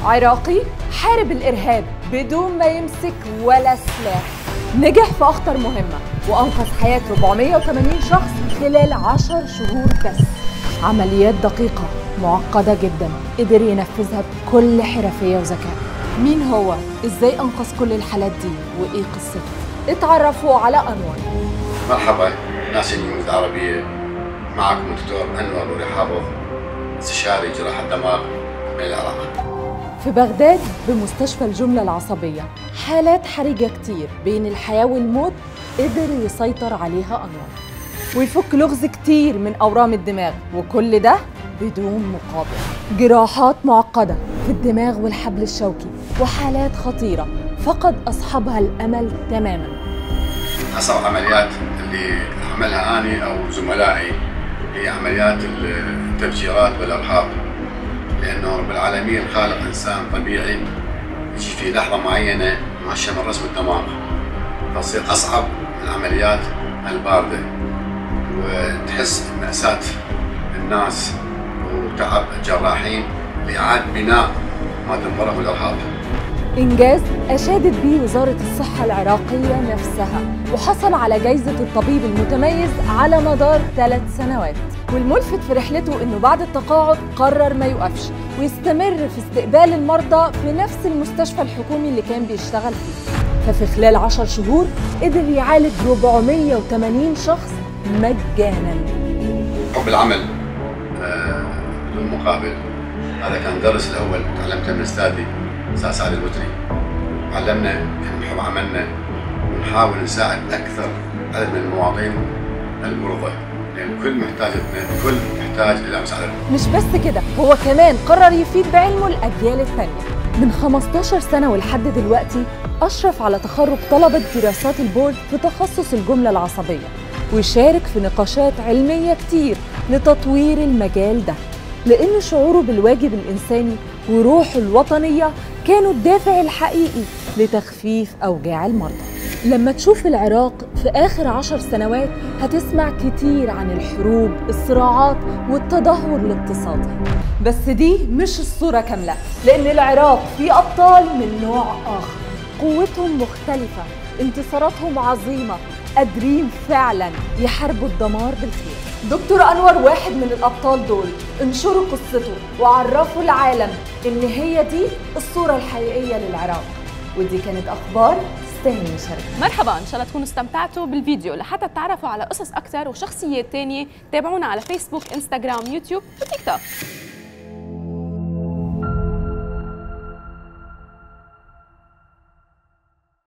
عراقي حارب الإرهاب بدون ما يمسك ولا سلاح نجح في أخطر مهمة وأنقذ حياة 480 شخص خلال 10 شهور بس عمليات دقيقة معقدة جدا قدر ينفذها بكل حرفية وذكاء مين هو؟ ازاي أنقذ كل الحالات دي؟ وإيه قصته؟ اتعرفوا على أنور مرحبا ناس النيوز العربية معكم الدكتور أنور نوري حافظ استشاري جراحة دماغ من العراق في بغداد بمستشفى الجملة العصبية حالات حرجة كتير بين الحياة والموت قدر يسيطر عليها أنور ويفك لغز كتير من أورام الدماغ وكل ده بدون مقابل جراحات معقدة في الدماغ والحبل الشوكي وحالات خطيرة فقد أصحابها الأمل تماماً أصعب عمليات اللي عملها أني أو زملائي هي عمليات التفجيرات والإرهاب لأنه رب العالمين خالق إنسان طبيعي يجي في لحظة معينة ماشية من رسم الدماغ فتصير أصعب من العمليات الباردة وتحس بمأساة الناس وتعب الجراحين لإعادة بناء ما دمره الإرهاب إنجاز أشادت به وزارة الصحة العراقية نفسها وحصل على جائزة الطبيب المتميز على مدار ثلاث سنوات والملفت في رحلته إنه بعد التقاعد قرر ما يوقفش ويستمر في استقبال المرضى في نفس المستشفى الحكومي اللي كان بيشتغل فيه ففي خلال عشر شهور قدر يعالج 480 شخص مجانا حب العمل آه، بدون مقابل هذا كان درس الأول تعلمته من أستاذي أستاذ سعد البتري علمنا أن نحب عملنا ونحاول نساعد أكثر عدد من المواطنين المرضى لأن الكل محتاج الكل يحتاج إلى مساعدة مش بس كده هو كمان قرر يفيد بعلمه الأجيال التانية من 15 سنة ولحد دلوقتي أشرف على تخرج طلبة دراسات البورد في تخصص الجملة العصبية ويشارك في نقاشات علمية كتير لتطوير المجال ده لأن شعوره بالواجب الإنساني وروحه الوطنية كانوا الدافع الحقيقي لتخفيف أوجاع المرضى لما تشوف العراق في آخر عشر سنوات هتسمع كتير عن الحروب الصراعات والتدهور الاقتصادي بس دي مش الصورة كاملة لأن العراق فيه أبطال من نوع آخر قوتهم مختلفة انتصاراتهم عظيمة قادرين فعلا يحاربوا الدمار بالخير دكتور أنور واحد من الأبطال دول انشروا قصته وعرفوا العالم إن هي دي الصورة الحقيقية للعراق ودي كانت أخبار تستاهل المشاركة مرحبا ان شاء الله تكونوا استمتعتوا بالفيديو لحتى تعرفوا على قصص اكثر وشخصيات تانية تابعونا على فيسبوك انستغرام يوتيوب وتيك توك